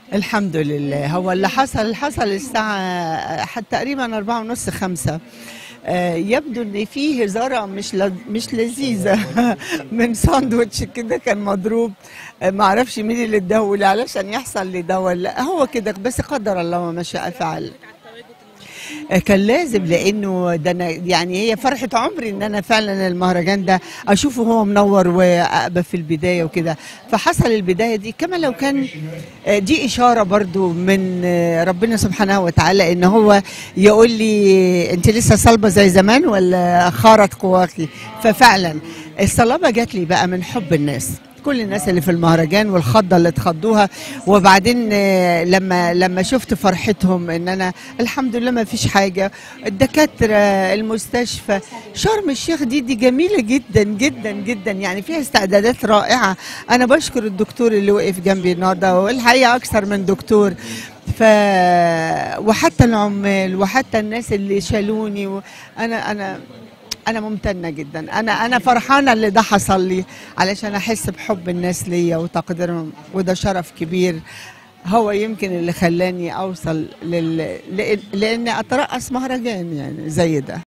الحمد لله هو اللي حصل حصل الساعة حتى تقريبا أربعة ونص خمسة آه، يبدو ان في هزاره مش ل... مش لذيذه من ساندوتش كده كان مضروب آه، ما اعرفش مين اللي اداهولي علشان يحصل لي ده ولا هو كده بس قدر الله وما شاء فعل آه، كان لازم لانه ده انا يعني هي فرحه عمري ان انا فعلا المهرجان ده اشوفه هو منور وابقى في البدايه وكده فحصل البدايه دي كما لو كان آه، دي اشاره برضو من آه، ربنا سبحانه وتعالى ان هو يقول لي انت لسه صلبه زي زمان ولا خارت قواكي ففعلا الصلابه جات لي بقى من حب الناس كل الناس اللي في المهرجان والخضه اللي اتخضوها وبعدين آه، لما لما شفت فرحتهم ان انا الحمد لله ما فيش حاجه الدكاتره المستشفى شرم الشيخ دي دي جميله جدا جدا جدا يعني فيها استعدادات رائعه انا بشكر الدكتور اللي وقف جنبي النهارده والحقيقه اكثر من دكتور ف وحتى العمال وحتى الناس اللي شالوني وانا انا انا ممتنه جدا انا انا فرحانه اللي ده حصل لي علشان احس بحب الناس ليا وتقديرهم وده شرف كبير هو يمكن اللي خلاني اوصل لل... لأ- لاني اترأس مهرجان يعني زي ده